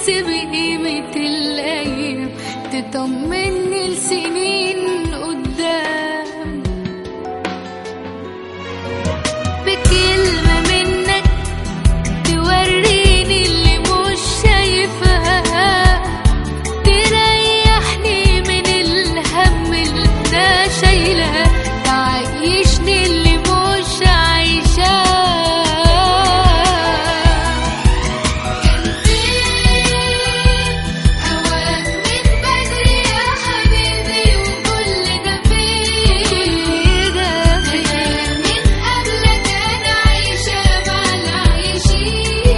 تحس بقيمة الأيام تطمني لسنين قدام بكلمة منك توريني اللي مش شايفاه تريحني من الهم اللي انا شايلاه تعيشني اللي مش عايشاه كان فين هواك من بدري يا حبيبي وكل ده فين ده من قبلك انا عايشة مع العايشين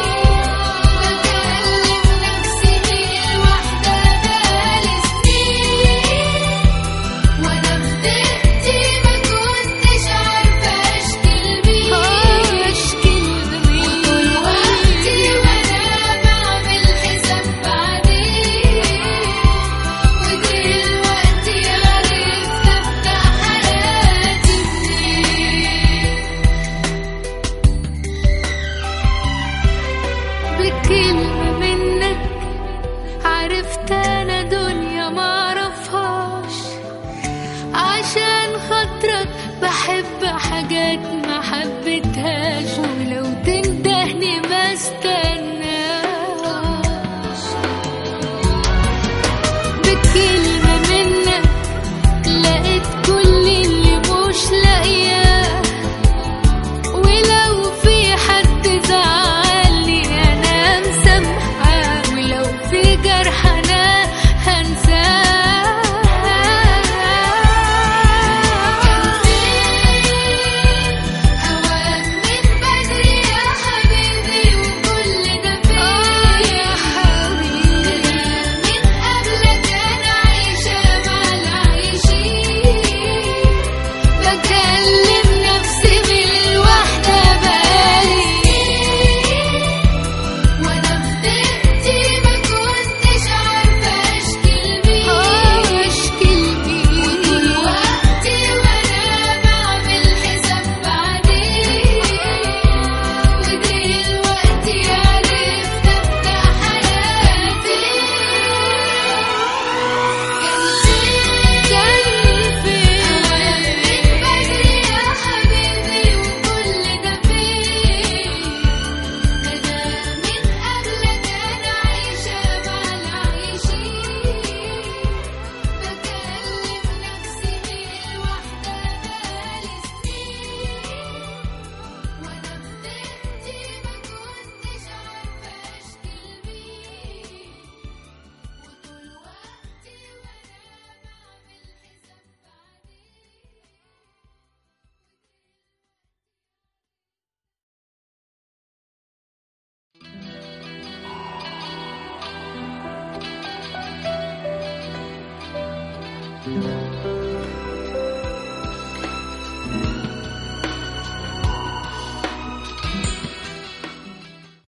بكلم نفسي ليه واحدة بقالي سنين وانا بدقتي ما كنتش عارفة اشكي لمين اشكي لمين طول وقتي وانا بعمل حساب بعدين ودلوقتي عرفت ابدأ حياتي منين بكلمة منك عرفت انا دنيا معرفهاش عشان خاطرك بحب حاجات ما حبيتهاش ولو تندهني ما استناش بكلمة منك لقيت كل اللي مش لاقياه ولو في حد زعلني انا مسامحاه ولو في جرح انا هنساه هواك من بدري يا حبيبي وكل ده فين يا حبيبي من قبلك انا عايشة مع العايشين بكلم نفسي بالوحدة بقالي وانا بدقتي ما كنتش عارفة اشكي لمين اشكي لمين طول وقتي وانا بعمل حساب بعدين ودلوقتي عرفت ابدأ حياتي كان فين هواك من بدري يا حبيبي وكل ده فين ده من قبلك انا عايشة مع العايشين بكلم نفسي ليه واحدة بقالي سنين وانا بدقتي ما كنتش عارفة اشكي لمين وطول وقتي وانا بعمل حساب بعدين thank you